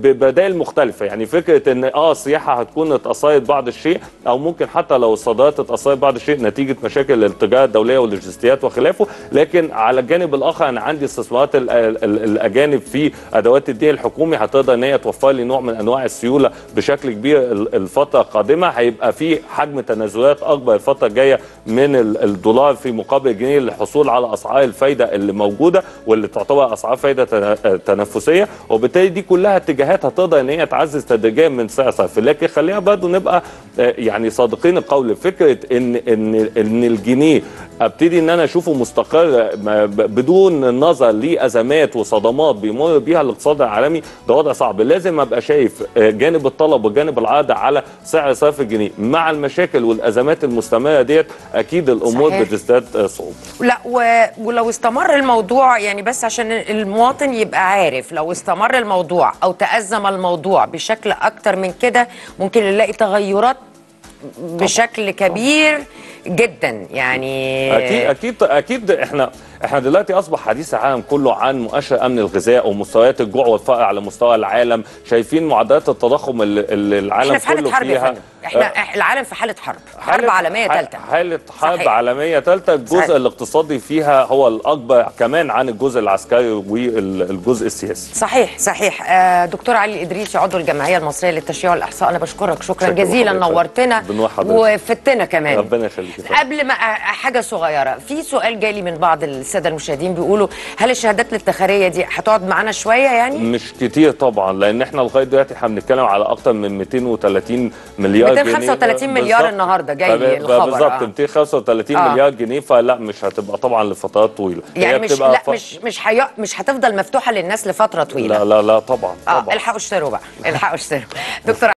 ببدائل مختلفه يعني فكره ان اه السياحه هتكون اتاثرت بعض الشيء او ممكن حتى لو الصادرات اتاثرت بعض الشيء نتيجه مشاكل التجاره الدوليه واللوجستيات وخلافه لكن على الجانب الاخر انا عندي استثمارات ال- ال- ال- الاجانب في ادوات الدين الحكومي هتقدر ان هي توفر لي نوع من انواع السيوله بشكل كبير ال- الفتره القادمه هيبقى في حجم تنازلات اكبر الفتره الجايه من ال- الدولار في مقابل الجنيه للحصول على اسعار الفايده اللي موجوده واللي تعتبر اسعار فايده تنا- تنافسيه وبالتالي دي كلها اتجاهات هتقدر ان هي تعزز تدريجيا من سعر صرف لكن خلينا برضه نبقى آه، يعني صادقين القول فكره ان ان ان الجنيه ابتدي ان انا اشوفه مستقر ما- ب- بدون نظر لازمات وصدمات بيمر بيها الاقتصاد العالمي ده وضع صعب لازم ابقى شايف آه، جانب الطلب وجانب العرض على سعر صرف الجنيه مع المشاكل والازمات المستمره ديت اكيد الامور صحيح. بتزداد آه، صعوبه لا و... ولو استمر الموضوع يعني بس عشان المواطن يبقى عارف لو استمر الموضوع او تأزم الموضوع بشكل اكتر من كده ممكن نلاقي تغيرات بشكل كبير جدا يعني اكيد اكيد اكيد احنا احنا دلوقتي اصبح حديث العالم كله عن مؤشر امن الغذاء ومستويات الجوع والفقر على مستوى العالم شايفين معدلات التضخم اللي اللي العالم احنا في حاله كله حرب يا فيها فندم احنا آه، إح- العالم في حاله حرب حرب حالة- عالميه ح- ثالثه حالة حرب صحيح. عالمية ثالثة الجزء صحيح. الاقتصادي فيها هو الأكبر كمان عن الجزء العسكري والجزء السياسي صحيح صحيح آه دكتور علي الادريسي عضو الجمعيه المصريه للتشريع والاحصاء انا بشكرك شكرا شكرا جزيلا لحضرتك. نورتنا بنور حضرتك. وفتنا كمان ربنا يخليك يا فندم. قبل ما أ- حاجه صغيره في سؤال جالي من بعض الساده المشاهدين بيقولوا هل الشهادات الادخاريه دي هتقعد معانا شويه يعني مش كتير طبعا لان احنا لغايه دلوقتي احنا بنتكلم على اكتر من 230 مليار جنيه 235 مليار بالظبط. النهاردة جاي لي فب- الخبر، بالظبط آه. 235 آه. مليار جنيه فلا مش هتبقى طبعا لفترات طويله يعني هي مش بتبقى لا ف- مش مش حي... مش هتفضل مفتوحه للناس لفتره طويله لا لا لا طبعا اه طبعا الحقوا اشتروا بقى الحقوا اشتروا دكتور